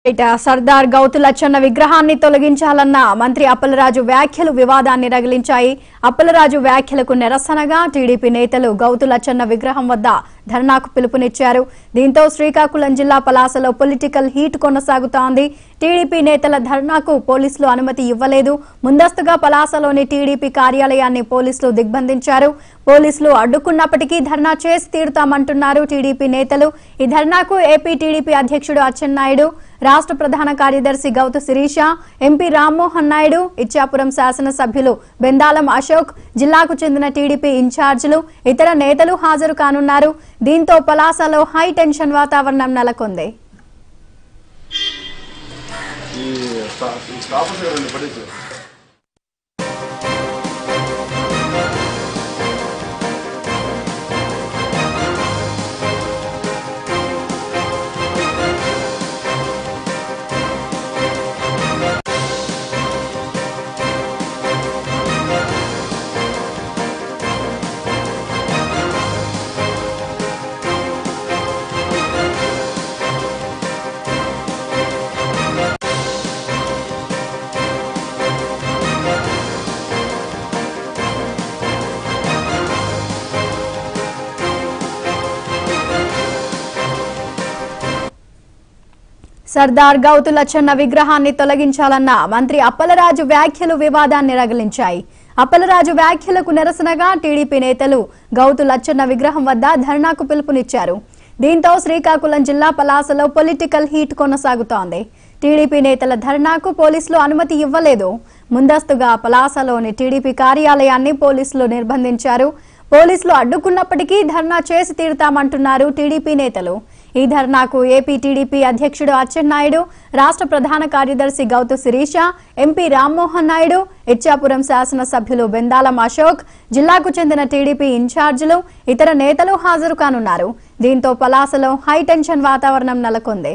ఇట సర్దార్ గౌతు లచ్చన్న విగ్రహాన్ని తొలగించాలన్న మంత్రి అప్పలరాజు వ్యాఖ్యలు వివాదాన్ని రగిలించాయి అప్పలరాజు వ్యాఖ్యలకు నిరసనగా టీడీపీ నేతలు గౌతు లచ్చన్న విగ్రహం వద్ద ధర్నాకు పిలుపునిచ్చారు దీంతో శ్రీకాకుళం జిల్లా పలాసలో పొలిటికల్ హీట్ కొనసాగుతోంది టీడీపీ నేతల ధర్నాకు పోలీసులు అనుమతి ఇవ్వలేదు ముందస్తుగా పలాసలోని టీడీపీ కార్యాలయాన్ని పోలీసులు దిగ్బంధించారు పోలీసులు అడ్డుకున్నప్పటికీ ధర్నా చేసి తీరుతామంటున్నారు టీడీపీ నేతలు ఈ ధర్నాకు ఏపీ టీడీపీ అధ్యక్షుడు అచ్చెన్నాయుడు రాష్ట్ర ప్రధాన కార్యదర్శి గౌతు శిరీష ఎంపీ రామ్మోహన్ నాయుడు ఇచ్చాపురం శాసనసభ్యులు బెందాలం అశోక్ జిల్లాకు చెందిన టీడీపీ ఇన్ఛార్జీలు ఇతర నేతలు హాజరు కానున్నారు దీంతో పలాసలో హై టెన్షన్ వాతావరణం నెలకొంది ఈ స్టా- ఈ స్టాఫర్స్ కదండి పడేసి సర్దార్ గౌతు లచ్చన్న విగ్రహాన్ని తొలగించాలన్న మంత్రి అప్పలరాజు వ్యాఖ్యలు వివాదాన్ని రగిలించాయి అప్పలరాజు వ్యాఖ్యలకు నిరసనగా టీడీపీ నేతలు గౌతు లచ్చన్న విగ్రహం వద్ద ధర్నాకు పిలుపునిచ్చారు దీంతో శ్రీకాకుళం జిల్లా పలాసలో పొలిటికల్ హీట్ కొనసాగుతోంది టీడీపీ నేతల ధర్నాకు పోలీసులు అనుమతి ఇవ్వలేదు ముందస్తుగా పలాసలోని టీడీపీ కార్యాలయాన్ని పోలీసులు నిర్బంధించారు పోలీసులు అడ్డుకున్నప్పటికీ ధర్నా చేసి తీరుతామంటున్నారు టీడీపీ నేతలు ఈ ధర్నాకు ఏపీ టీడీపీ అధ్యక్షుడు అచ్చెన్నాయుడు రాష్ట్ర ప్రధాన కార్యదర్శి గౌతు శిరీష ఎంపీ రామ్మోహన్ నాయుడు ఇచ్చాపురం శాసనసభ్యులు బెందాలం అశోక్ జిల్లాకు చెందిన టీడీపీ ఇన్ఛార్జీలు ఇతర నేతలు హాజరు కానున్నారు దీంతో పలాసలో హై టెన్షన్ వాతావరణం నెలకొంది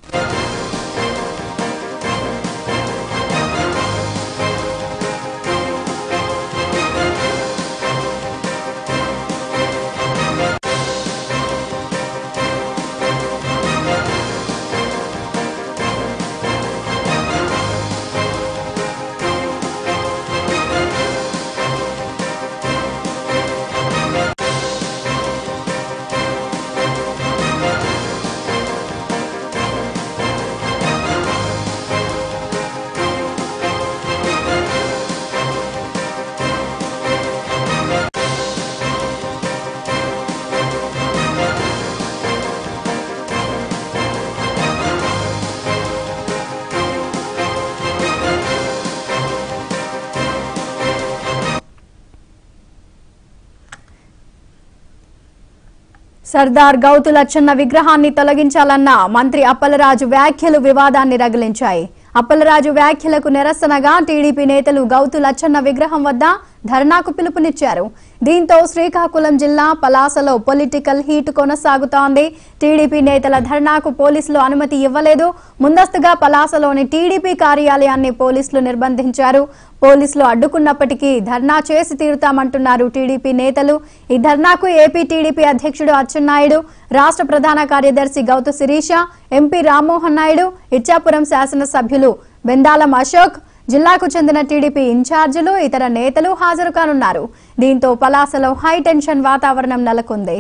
సర్దార్ గౌతు లచ్చన్న విగ్రహాన్ని తొలగించాలన్న మంత్రి అప్పలరాజు వ్యాఖ్యలు వివాదాన్ని రగిలించాయి అప్పలరాజు వ్యాఖ్యలకు నిరసనగా టీడీపీ నేతలు గౌతు లచ్చన్న విగ్రహం వద్ద ధర్నాకు పిలుపునిచ్చారు దీంతో శ్రీకాకుళం జిల్లా పలాసలో పొలిటికల్ హీట్ కొనసాగుతోంది టీడీపీ నేతల ధర్నాకు పోలీసులు అనుమతి ఇవ్వలేదు ముందస్తుగా పలాసలోని టీడీపీ కార్యాలయాన్ని పోలీసులు నిర్బంధించారు పోలీసులు అడ్డుకున్నప్పటికీ ధర్నా చేసి తీరుతామంటున్నారు టీడీపీ నేతలు ఈ ధర్నాకు ఏపీ టీడీపీ అధ్యక్షుడు అచ్చెన్నాయుడు రాష్ట్ర ప్రధాన కార్యదర్శి గౌతు శిరీష ఎంపీ రామ్మోహన్ నాయుడు ఇచ్చాపురం శాసనసభ్యులు బెందాలం అశోక్ జిల్లాకు చెందిన టీడీపీ ఇన్ఛార్జీలు ఇతర నేతలు హాజరు కానున్నారు దీంతో పలాసలో హై టెన్షన్ వాతావరణం నెలకొంది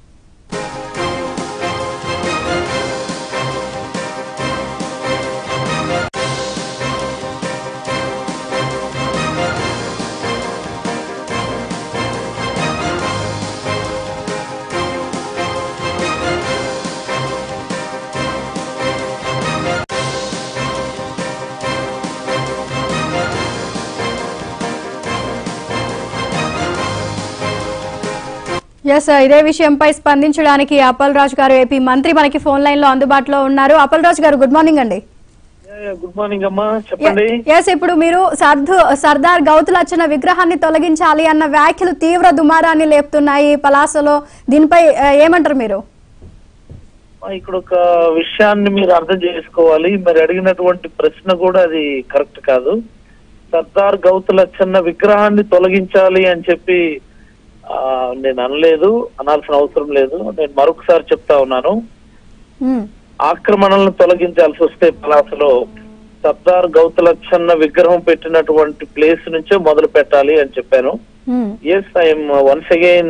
ఎస్ ఇదే విషయంపై స్పందించడానికి అప్పల్ రాజు గారు ఏపీ మంత్రి మనకి ఫోన్ లైన్ లో అందుబాటులో ఉన్నారు అప్పల్ రాజు గారు గుడ్ మార్నింగ్ అండి గుడ్ మార్నింగ్ అమ్మా చెప్పండి ఎస్ ఇప్పుడు మీరు సర్దు సర్దార్ గౌతులచ్చన విగ్రహాన్ని తొలగించాలి అన్న వ్యాఖ్యలు తీవ్ర దుమారాన్ని లేపుతున్నాయి పలాసలో దీనిపై ఆ, ఏమంటారు మీరు ఇక్కడ ఒక విషయాన్ని మీరు అర్థం చేసుకోవాలి మీరు అడిగినటువంటి ప్రశ్న కూడా అది కరెక్ట్ కాదు సర్దార్ గౌతులచ్చన్న విగ్రహాన్ని తొలగించాలి అని చెప్పి ఆ, నేను అనలేదు అనాల్సిన అవసరం లేదు నేను మరొకసారి చెప్తా ఉన్నాను ఉమ్, ఆక్రమణలను తొలగించాల్సి వస్తే పలాసలో సర్దార్ గౌతలచ్చన్న విగ్రహం పెట్టినటువంటి ప్లేస్ నుంచే మొదలు పెట్టాలి అని చెప్పాను um, yes I'm once again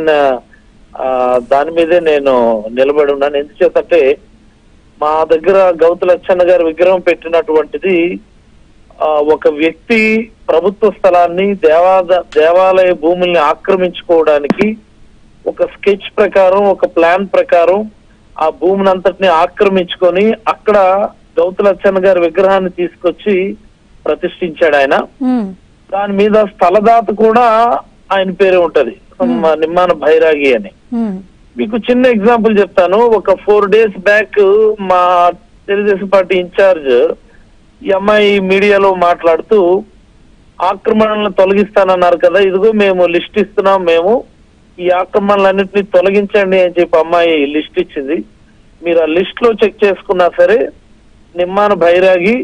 దాని మీదే నేను నిలబడి ఉన్నాను ఎందుచేతంటే మా దగ్గర గౌతు లచ్చన్న గారి విగ్రహం పెట్టినటువంటిది ఆ, ఒక వ్యక్తి ప్రభుత్వ స్థలాన్ని దేవాద దేవాలయ భూముల్ని ఆక్రమించుకోవడానికి ఒక స్కెచ్ ప్రకారం ఒక ప్లాన్ ప్రకారం ఆ భూమిని అంతటిని ఆక్రమించుకొని అక్కడ గౌతు లచ్చన్న గారి విగ్రహాన్ని తీసుకొచ్చి ప్రతిష్ఠించాడు ఆయన ఉమ్, దాని మీద స్థలదాత కూడా ఆయన పేరే ఉంటది మ- నిమ్మాన భైరాగి అని ఉమ్, మీకు చిన్న ఎగ్జాంపుల్ చెప్తాను ఒక ఫోర్ డేస్ బ్యాక్ మా తెలుగుదేశం పార్టీ ఇన్ఛార్జ్ ఈ అమ్మాయి మీడియాలో మాట్లాడుతూ ఆక్రమణలను తొలగిస్తానన్నారు కదా ఇదిగో మేము లిస్ట్ ఇస్తున్నాం మేము ఈ ఆక్రమణలన్నింటినీ తొలగించండి అని చెప్పి అమ్మాయి లిస్ట్ ఇచ్చింది మీరు ఆ లిస్ట్ లో చెక్ చేసుకున్నా సరే నిమ్మాన భైరాగి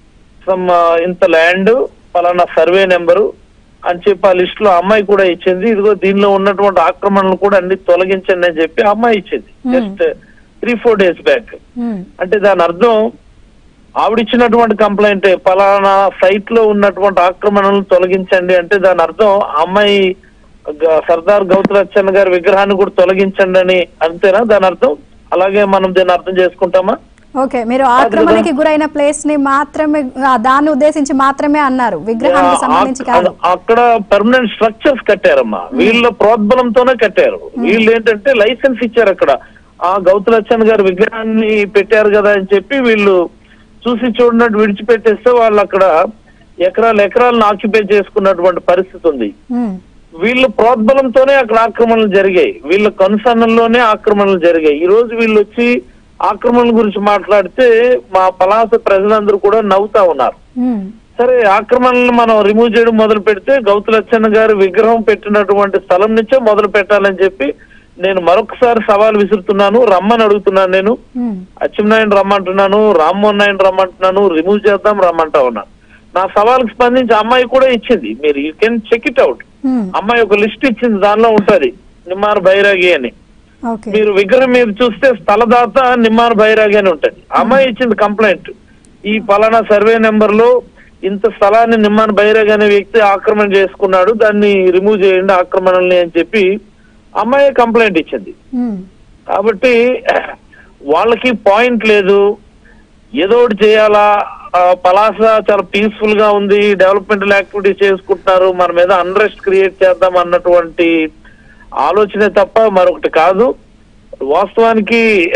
సమ్ ఇంత ల్యాండ్ పలానా సర్వే నెంబరు అని చెప్పి ఆ లిస్ట్ లో అమ్మాయి కూడా ఇచ్చింది ఇదిగో దీనిలో ఉన్నటువంటి ఆక్రమణలు కూడా అన్ని తొలగించండి అని చెప్పి అమ్మాయి ఇచ్చింది Hmm. Just three four days back um, అంటే దాని అర్థం ఆవిడిచ్చినటువంటి కంప్లైంట్ పలానా సైట్ లో ఉన్నటువంటి ఆక్రమణలను తొలగించండి అంటే దాని అర్థం ఆ అమ్మాయి గ- సర్దార్ గౌతలచ్చన్న గారి విగ్రహాన్ని కూడా తొలగించండి అని అంతేనా దాని అర్థం అలాగే మనం దీన్ని అర్థం చేసుకుంటామా ఓకే మీరు ఆక్రమణకి గురైన ప్లేస్ ని మాత్రమే ఆ, దాన్ని ఉద్దేశించి మాత్రమే అన్నారు విగ్రహానికి సంబంధించి కాదు అ- అక్కడ పర్మనెంట్ స్ట్రక్చర్స్ కట్టారమ్మా వీళ్ళ ప్రోద్బలంతోనే కట్టారు వీళ్ళు ఏంటంటే లైసెన్స్ ఇచ్చారు అక్కడ ఆ గౌతలచ్చన్ గారి విగ్రహాన్ని పెట్టారు కదా అని చెప్పి వీళ్ళు చూసి చూడనట్టు విడిచిపెట్టేస్తే వాళ్ళు అక్కడ ఎకరాలు ఎకరాలను ఆక్యుపై చేసుకున్నటువంటి పరిస్థితి ఉంది ఉమ్, వీళ్ళ ప్రోద్బలంతోనే అక్కడ ఆక్రమణలు జరిగాయి వీళ్ళ కనుసన్నల్లోనే ఆక్రమణలు జరిగాయి ఈ రోజు వీళ్ళు వచ్చి ఆక్రమణల గురించి మాట్లాడితే మా పలాస ప్రజలందరూ కూడా నవ్వుతా ఉన్నారు ఉమ్, సరే ఆక్రమణలను మనం రిమూవ్ చేయడం మొదలు పెడితే గౌతులచ్చన్న గారు విగ్రహం పెట్టినటువంటి స్థలం నుంచే మొదలు పెట్టాలని చెప్పి నేను మరొకసారి సవాల్ విసురుతున్నాను రమ్మని అడుగుతున్నాను నేను ఉమ్, అచ్చెన్నాయుడు రమ్మంటున్నాను రామ్మోహన్ నాయుడు రమ్మంటున్నాను రిమూవ్ చేద్దాం రమ్మంటా ఉన్నాను నా సవాల్కి స్పందించి అమ్మాయి కూడా ఇచ్చింది మీరు you can check it out um, అమ్మాయి ఒక లిస్ట్ ఇచ్చింది దానిలో ఉంటది నిమ్మార్ బైరాగి అని ఓకే మీరు విగ్రహం మీరు చూస్తే స్థలదాత నిమ్మార్ బైరాగి అని ఉంటది అమ్మాయి ఇచ్చింది కంప్లైంట్ ఈ పలానా సర్వే నెంబర్ లో ఇంత స్థలాన్ని నిమ్మాన్ బైరాగి అనే వ్యక్తి ఆక్రమణ చేసుకున్నాడు దాన్ని రిమూవ్ చేయండి ఆక్రమణల్ని అని చెప్పి అమ్మాయి కంప్లైంట్ ఇచ్చింది ఉమ్, కాబట్టి వాళ్ళకి పాయింట్ లేదు ఏదో ఒకటి చేయాలా ఆ, పలాస చాలా పీస్ఫుల్ గా ఉంది డెవలప్మెంటల్ యాక్టివిటీస్ చేసుకుంటున్నారు మన మీద అన్రెస్ట్ క్రియేట్ చేద్దాం అన్నటువంటి ఆలోచనే తప్ప మరొకటి కాదు వాస్తవానికి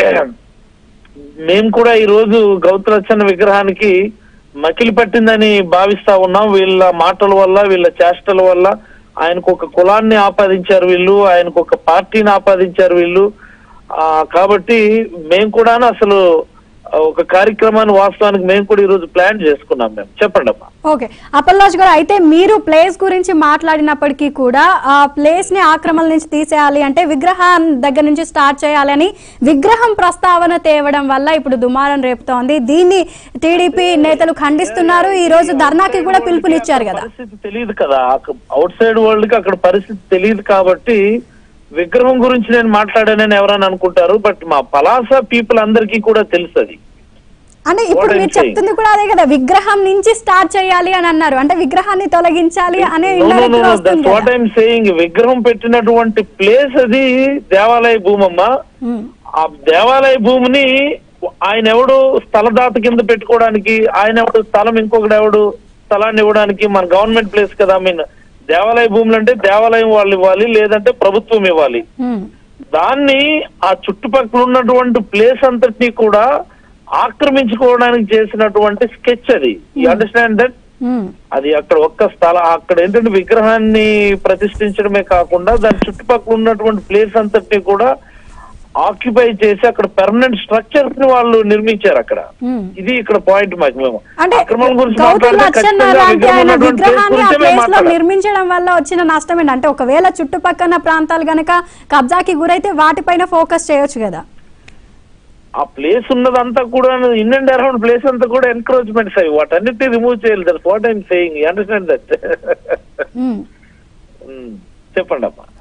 మేము కూడా ఈ రోజు గౌతలచ్చన్న విగ్రహానికి మకిలి పట్టిందని భావిస్తా ఉన్నాం వీళ్ళ మాటల వల్ల వీళ్ళ చేష్టల వల్ల ఆయనకు ఒక కులాన్ని ఆపాదించారు వీళ్ళు ఆయనకు ఒక పార్టీని ఆపాదించారు వీళ్ళు ఆ కాబట్టి మేము కూడా అసలు ఒక కార్యక్రమాన్ని వాస్తవానికి మేము కూడా ఈ రోజు ప్లాన్ చేసుకున్నాం మేము చెప్పండి అమ్మా ఓకే అప్పల్లాజ్ గారు అయితే మీరు ప్లేస్ గురించి మాట్లాడినప్పటికీ కూడా ఆ ప్లేస్ ని ఆక్రమణ నుంచి తీసేయాలి అంటే విగ్రహం దగ్గర నుంచి స్టార్ట్ చేయాలి అని విగ్రహం ప్రస్తావన తేవడం వల్ల ఇప్పుడు దుమారం రేపుతోంది దీన్ని టీడీపీ నేతలు ఖండిస్తున్నారు ఈ రోజు ధర్నాకి కూడా పిలుపునిచ్చారు కదా పరిస్థితి తెలియదు కదా అవుట్ సైడ్ వరల్డ్ కి అక్కడ పరిస్థితి తెలియదు కాబట్టి విగ్రహం గురించి నేను మాట్లాడానని ఎవరైనా అనుకుంటారు బట్ మా పలాస పీపుల్ అందరికీ కూడా తెలుసు అది అంటే ఇప్పుడు What I'm మీరు చెప్తుంది కూడా అదే కదా విగ్రహం నుంచి స్టార్ట్ చేయాలి అని అన్నారు అంటే విగ్రహాన్ని తొలగించాలి అనే ఇండైరెక్ట్ గా వస్తుంది వాట్ కదా. ఐమ్ సేయింగ్ విగ్రహం పెట్టినటువంటి ప్లేస్ అది దేవాలయ భూమమ్మ ఉమ్, ఆ దేవాలయ భూమిని ఆయన ఎవడు స్థలదాత కింద పెట్టుకోవడానికి ఆయన ఎవడు స్థలం ఇంకొకడు ఎవడు స్థలాన్ని ఇవ్వడానికి మన గవర్నమెంట్ ప్లేస్ కదా ఐ మీన్ దేవాలయ భూములు అంటే దేవాలయం వాళ్ళు ఇవ్వాలి లేదంటే ప్రభుత్వం ఇవ్వాలి ఉమ్, దాన్ని ఆ చుట్టుపక్కల ఉన్నటువంటి ప్లేస్ అంతటినీ కూడా ఆక్రమించుకోవడానికి చేసినటువంటి స్కెచ్ అది యూ అండర్స్టాండ్ దట్ ఉమ్, అది అక్కడ ఒక్క స్థలం అక్కడ ఏంటంటే విగ్రహాన్ని ప్రతిష్ఠించడమే కాకుండా దాని చుట్టుపక్కల ఉన్నటువంటి ప్లేస్ అంతటినీ కూడా ఆక్యుపై చేసి అక్కడ పెర్మనెంట్ స్ట్రక్చర్స్ ని వాళ్ళు నిర్మించారు అక్కడ ఉమ్. ఇది ఇక్కడ పాయింట్ మాకు మేము అంటే ఆక్రమణ గురించి గౌతమ్ మాట్లాడితే లచ్చన్న ఖచ్చితంగా లాంటి విగ్రహం ఆయన ఉన్నటువంటి place విగ్రహాన్ని ఆ గురించే మేము ప్లేస్ లో మాట్లాడాలి. నిర్మించడం వల్ల వచ్చిన నష్టం ఏంటి అంటే ఒకవేళ చుట్టుపక్కల ప్రాంతాలు గనక కబ్జాకి గురైతే వాటిపైన ఫోకస్ చేయొచ్చు కదా ఆ ప్లేస్ ఉన్నదంతా కూడా ఇన్ అండ్ అరౌండ్ ప్లేస్ అంతా కూడా ఎన్క్రోచ్మెంట్స్ అయ్యి వాటన్నిటిని రిమూవ్ చేయాలి that what I'm saying understand that um. చెప్పండి అమ్మా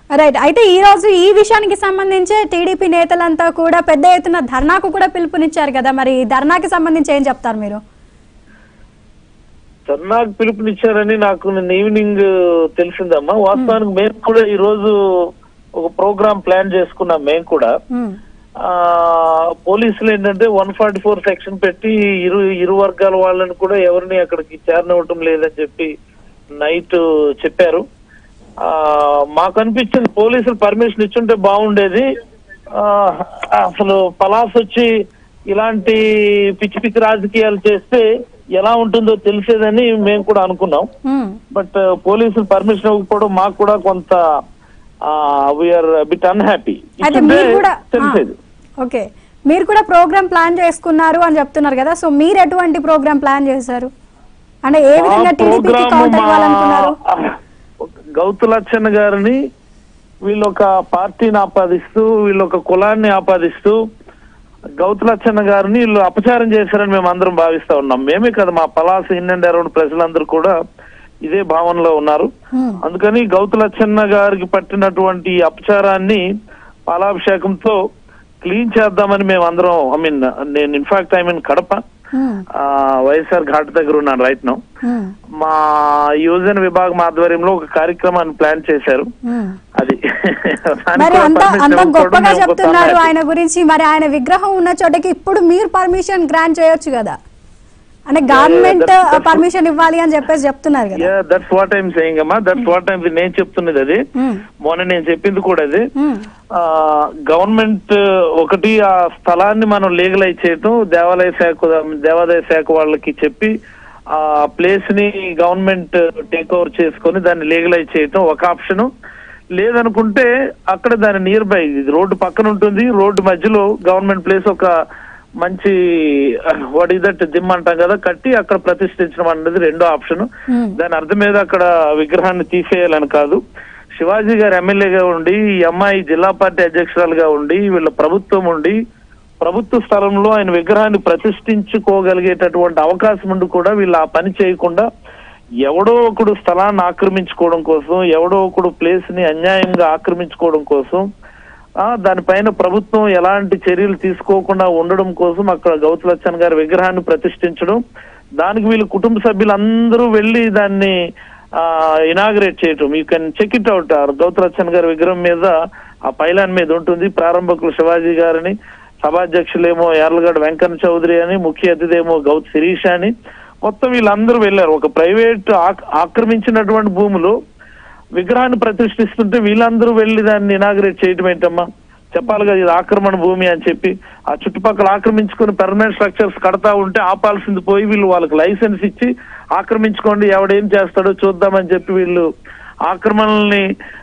రైట్ అయితే ఈ రోజు ఈ విషయానికి సంబంధించి టీడీపీ నేతలంతా కూడా పెద్ద ఎత్తున ధర్నాకు కూడా పిలుపునిచ్చారు కదా మరి ఈ ధర్నాకి సంబంధించి ఏం చెప్తారు మీరు ధర్నాకు పిలుపునిచ్చారని నాకు నిన్న ఈవినింగ్ తెలిసిందమ్మా వాస్తవానికి మేము కూడా ఈ రోజు ఒక ప్రోగ్రామ్ ప్లాన్ చేసుకున్నాం మేము కూడా ఉమ్, ఆ పోలీసులు ఏంటంటే వన్ ఫార్టీ ఫోర్ సెక్షన్ పెట్టి ఇరు ఇరు వర్గాల వాళ్ళని కూడా ఎవరిని అక్కడికి చేరనివ్వటం లేదని చెప్పి నైట్ చెప్పారు ఆ మాకు అనిపించింది పోలీసులు పర్మిషన్ ఇచ్చుంటే బాగుండేది ఆ అసలు పలాస్ వచ్చి ఇలాంటి పిచ్చి పిచ్చి రాజకీయాలు చేస్తే ఎలా ఉంటుందో తెలిసేదని మేము కూడా అనుకున్నాం ఉమ్, బట్ పోలీసులు పర్మిషన్ ఇవ్వకపోవడం మాకు కూడా కొంత వీఆర్ బిట్ అన్హ్యాపీ అయితే మీరు కూడా తెలిసేది ఆ, ఓకే మీరు కూడా ప్రోగ్రామ్ ప్లాన్ చేసుకున్నారు అని చెప్తున్నారు కదా సో మీరు ఎటువంటి ప్రోగ్రామ్ ప్లాన్ చేశారు అంటే ఏ విధంగా మా టీడీపీకి ప్రోగ్రాము కౌంటర్ మా ఇవ్వాలనుకున్నారు గౌతు లచ్చన్న గారిని వీళ్ళు ఒక పార్టీని ఆపాదిస్తూ వీళ్ళు ఒక కులాన్ని ఆపాదిస్తూ గౌతు లచ్చన్న గారిని వీళ్ళు అపచారం చేశారని మేము అందరం భావిస్తా ఉన్నాం మేమే కదా మా పలాస ఇన్ అండ్ అరౌండ్ ప్రజలందరూ కూడా ఇదే భావనలో ఉన్నారు Hmm. అందుకని గౌతు లచ్చన్న గారికి పట్టినటువంటి ఈ అపచారాన్ని పాలాభిషేకంతో క్లీన్ చేద్దామని మేము అందరం ఐ మీన్ నేను in fact I mean Kadapa um, ah, YSR ghat దగ్గర ఉన్నాను రైట్ నౌ ఉమ్, మా యువజన విభాగం ఆధ్వర్యంలో ఒక కార్యక్రమాన్ని ప్లాన్ చేశారు ఉమ్. అది దానికి మరి కూడా అంత permission అంత ఇవ్వకపోవడం గొప్పగా మేము కొంత చెప్తున్నారు unhappy. ఆయన గురించి మరి ఆయన విగ్రహం ఉన్న చోటకి ఇప్పుడు మీరు పర్మిషన్ గ్రాంట్ చేయొచ్చు కదా అంటే గవర్నమెంట్ that's- that's- పర్మిషన్ ఇవ్వాలి అని చెప్పేసి చెప్తున్నారు కదా yeah that's what I'm saying అమ్మా దట్స్ వాట్ ఐమ్ నేను చెప్తున్నది అది ఉమ్, మొన్న నేను చెప్పింది కూడా అది ఉమ్, గవర్నమెంట్ ఒకటి ఆ స్థలాన్ని మనం లీగలైజ్ చేయటం దేవాలయ శాఖ దేవాదాయ శాఖ వాళ్ళకి చెప్పి ఆ ప్లేస్ ని గవర్నమెంట్ టేక్ ఓవర్ చేసుకొని దాన్ని లీగలైజ్ చేయటం ఒక ఆప్షన్ లేదనుకుంటే అక్కడ దాని నియర్ బై రోడ్డు పక్కన ఉంటుంది రోడ్డు మధ్యలో గవర్నమెంట్ ప్లేస్ ఒక మంచి వాట్ ఇస్ దట్ దిమ్ అంటాం కదా కట్టి అక్కడ ప్రతిష్ఠించడం అనేది రెండో ఆప్షన్ Hmm. దాని అర్థం మీద అక్కడ విగ్రహాన్ని తీసేయాలని కాదు శివాజీ గారు ఎమ్మెల్యేగా ఉండి ఈ అమ్మాయి జిల్లా పార్టీ అధ్యక్షురాలుగా ఉండి వీళ్ళ ప్రభుత్వం ఉండి ప్రభుత్వ స్థలంలో ఆయన విగ్రహాన్ని ప్రతిష్ఠించుకోగలిగేటటువంటి అవకాశం ఉండి కూడా వీళ్ళు ఆ పని చేయకుండా ఎవడో ఒకడు స్థలాన్ని ఆక్రమించుకోవడం కోసం ఎవడో ఒకడు ప్లేస్ ని అన్యాయంగా ఆక్రమించుకోవడం కోసం ఆ దానిపైన ప్రభుత్వం ఎలాంటి చర్యలు తీసుకోకుండా ఉండడం కోసం అక్కడ గౌతు లచ్చన్ గారి విగ్రహాన్ని ప్రతిష్ఠించడం దానికి వీళ్ళు కుటుంబ సభ్యులందరూ వెళ్ళి దాన్ని ఇనాగ్రేట్ చేయటం you can check it out Gouthu Latchan గారి విగ్రహం మీద ఆ పైలాన్ మీద ఉంటుంది ప్రారంభకులు శివాజీ గారిని సభాధ్యక్షులేమో యార్లగడ్డ వెంకన్న చౌదరి అని ముఖ్య అతిథి ఏమో గౌత్ శిరీష్ అని మొత్తం వీళ్ళందరూ వెళ్ళారు ఒక ప్రైవేట్ ఆక్రమించినటువంటి భూములు విగ్రహాన్ని ప్రతిష్ఠిస్తుంటే వీళ్ళందరూ వెళ్ళి దాన్ని ఇనాగ్రేట్ చేయటం ఏంటమ్మా చెప్పాలి కదా ఇది ఆక్రమణ భూమి అని చెప్పి ఆ చుట్టుపక్కల ఆక్రమించుకుని పర్మనెంట్ స్ట్రక్చర్స్ కడతా ఉంటే ఆపాల్సింది పోయి వీళ్ళు వాళ్ళకి లైసెన్స్ ఇచ్చి ఆక్రమించుకోండి ఎవడేం చేస్తాడో చూద్దామని చెప్పి వీళ్ళు ఆక్రమణల్ని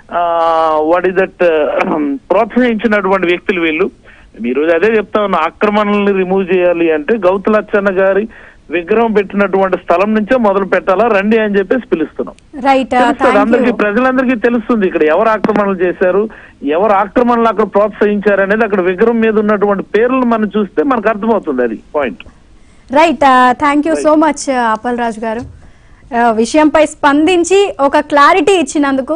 వాట్ ఇస్ దట్ ప్రోత్సహించినటువంటి వ్యక్తులు వీళ్ళు ఈ రోజు అదే చెప్తా ఉన్నా ఆక్రమణల్ని రిమూవ్ చేయాలి అంటే గౌతు లచ్చన్న గారి విగ్రహం పెట్టినటువంటి స్థలం నుంచే మొదలు పెట్టాలా రండి అని చెప్పేసి పిలుస్తున్నాం రైట్ తెలుస్తుంది థ్యాంక్ అందరికి యూ ప్రజలందరికీ తెలుస్తుంది ఇక్కడ ఎవరు ఆక్రమణలు చేశారు ఎవరు ఆక్రమణలు అక్కడ ప్రోత్సహించారు అనేది అక్కడ విగ్రహం మీద ఉన్నటువంటి పేర్లను మనం చూస్తే మనకు అర్థమవుతుంది అది point right thank you so much Appal Raju గారు Uh, విషయంపై స్పందించి ఒక క్లారిటీ ఇచ్చినందుకు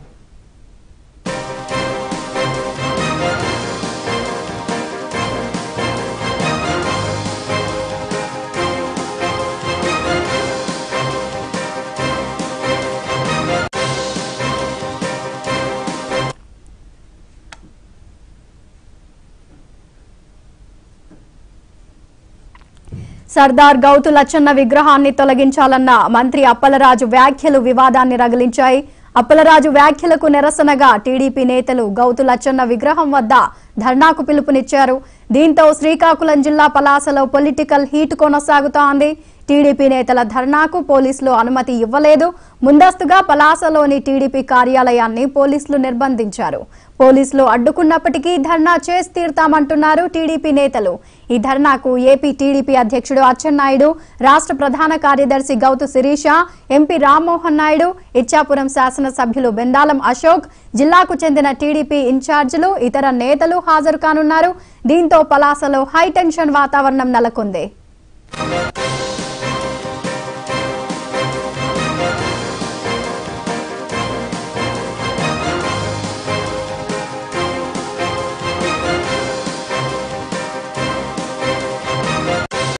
సర్దార్ గౌతు లచ్చన్న విగ్రహాన్ని తొలగించాలన్న మంత్రి అప్పలరాజు వ్యాఖ్యలు వివాదాన్ని రగిలించాయి అప్పలరాజు వ్యాఖ్యలకు నిరసనగా టీడీపీ నేతలు గౌతు లచ్చన్న విగ్రహం వద్ద ధర్నాకు పిలుపునిచ్చారు దీంతో శ్రీకాకుళం జిల్లా పలాసలో పొలిటికల్ హీట్ కొనసాగుతోంది టీడీపీ నేతల ధర్నాకు పోలీసులు అనుమతి ఇవ్వలేదు ముందస్తుగా పలాసలోని టీడీపీ కార్యాలయాన్ని పోలీసులు నిర్బంధించారు పోలీసులు అడ్డుకున్నప్పటికీ ధర్నా చేసి తీరుతామంటున్నారు టీడీపీ నేతలు ఈ ధర్నాకు ఏపీ టీడీపీ అధ్యక్షుడు అచ్చెన్నాయుడు రాష్ట్ర ప్రధాన కార్యదర్శి గౌతు శిరీష ఎంపీ రామ్మోహన్ నాయుడు ఇచ్చాపురం శాసనసభ్యులు బెందాలం అశోక్ జిల్లాకు చెందిన టీడీపీ ఇన్ఛార్జీలు ఇతర నేతలు హాజరు కానున్నారు దీంతో పలాసలో హైటెన్షన్ వాతావరణం నెలకొంది